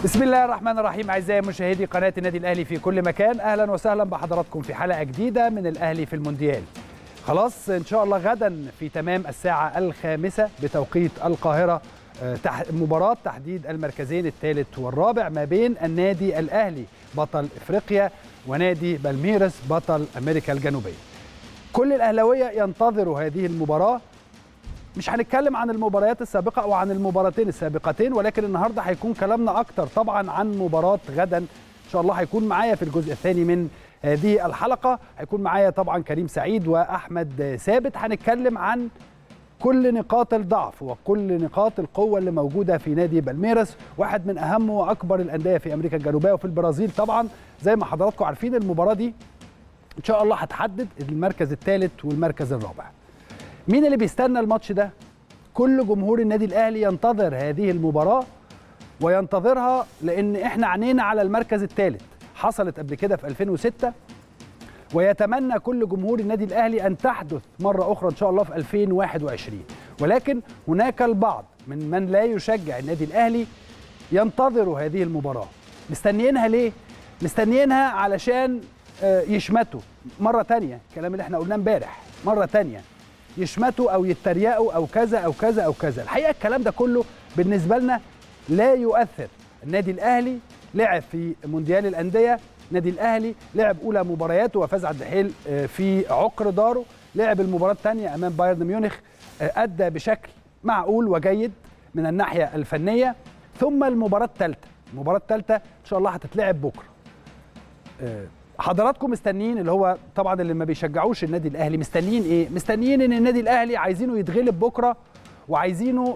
بسم الله الرحمن الرحيم اعزائي مشاهدي قناه النادي الاهلي في كل مكان اهلا وسهلا بحضراتكم في حلقه جديده من الاهلي في المونديال خلاص ان شاء الله غدا في تمام الساعه الخامسه بتوقيت القاهره مباراه تحديد المركزين الثالث والرابع ما بين النادي الاهلي بطل افريقيا ونادي بالميرس بطل امريكا الجنوبيه كل الاهلاويه ينتظروا هذه المباراه مش هنتكلم عن المباريات السابقة أو عن المباراتين السابقتين ولكن النهاردة هيكون كلامنا أكتر طبعا عن مباراة غدا إن شاء الله هيكون معايا في الجزء الثاني من هذه الحلقة هيكون معايا طبعا كريم سعيد وأحمد ثابت هنتكلم عن كل نقاط الضعف وكل نقاط القوة اللي موجودة في نادي بالميرس واحد من أهم وأكبر الأندية في أمريكا الجنوبية وفي البرازيل طبعا زي ما حضراتكم عارفين المباراة دي إن شاء الله هتحدد المركز الثالث والمركز الرابع مين اللي بيستنى الماتش ده كل جمهور النادي الاهلي ينتظر هذه المباراه وينتظرها لان احنا عينينا على المركز الثالث حصلت قبل كده في 2006 ويتمنى كل جمهور النادي الاهلي ان تحدث مره اخرى ان شاء الله في 2021 ولكن هناك البعض من من لا يشجع النادي الاهلي ينتظروا هذه المباراه مستنيينها ليه مستنيينها علشان يشمتوا مره تانية الكلام اللي احنا قلناه امبارح مره تانية يشمتوا او يتريقوا او كذا او كذا او كذا الحقيقه الكلام ده كله بالنسبه لنا لا يؤثر النادي الاهلي لعب في مونديال الانديه النادي الاهلي لعب اولى مبارياته وفاز على الدحيل في عقر داره لعب المباراه الثانيه امام بايرن ميونخ ادى بشكل معقول وجيد من الناحيه الفنيه ثم المباراه الثالثه المباراه الثالثه ان شاء الله هتتلعب بكره حضراتكم مستنيين اللي هو طبعا اللي ما بيشجعوش النادي الاهلي مستنيين ايه مستنيين ان النادي الاهلي عايزينه يتغلب بكره وعايزينه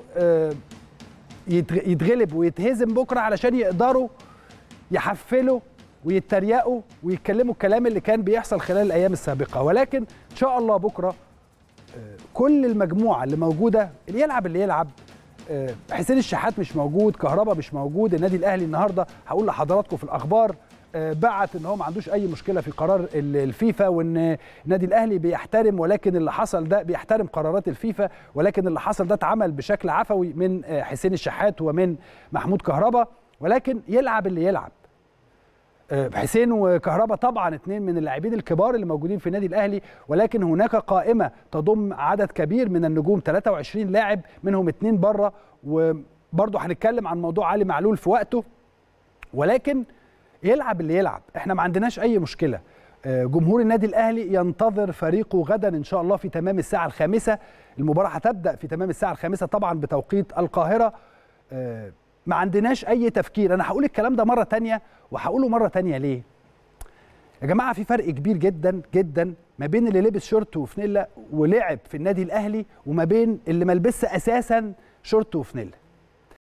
يتغلب ويتهزم بكره علشان يقدروا يحفلوا ويتريقوا ويتكلموا الكلام اللي كان بيحصل خلال الايام السابقه ولكن ان شاء الله بكره كل المجموعه اللي موجوده اللي يلعب اللي يلعب حسين الشحات مش موجود كهربا مش موجود النادي الاهلي النهارده هقول لحضراتكم في الاخبار بعت ان هو ما عندوش اي مشكله في قرار الفيفا وان النادي الاهلي بيحترم ولكن اللي حصل ده بيحترم قرارات الفيفا ولكن اللي حصل ده اتعمل بشكل عفوي من حسين الشحات ومن محمود كهربا ولكن يلعب اللي يلعب حسين وكهربا طبعا اثنين من اللاعبين الكبار اللي موجودين في النادي الاهلي ولكن هناك قائمه تضم عدد كبير من النجوم 23 لاعب منهم اثنين بره وبرضه هنتكلم عن موضوع علي معلول في وقته ولكن يلعب اللي يلعب احنا ما عندناش اي مشكله جمهور النادي الاهلي ينتظر فريقه غدا ان شاء الله في تمام الساعه الخامسه المباراه هتبدا في تمام الساعه الخامسه طبعا بتوقيت القاهره ما عندناش اي تفكير انا هقول الكلام ده مره تانية وهقوله مره تانية ليه يا جماعه في فرق كبير جدا جدا ما بين اللي لبس شورت وفانيلا ولعب في النادي الاهلي وما بين اللي ما لبسش اساسا شورت وفانيلا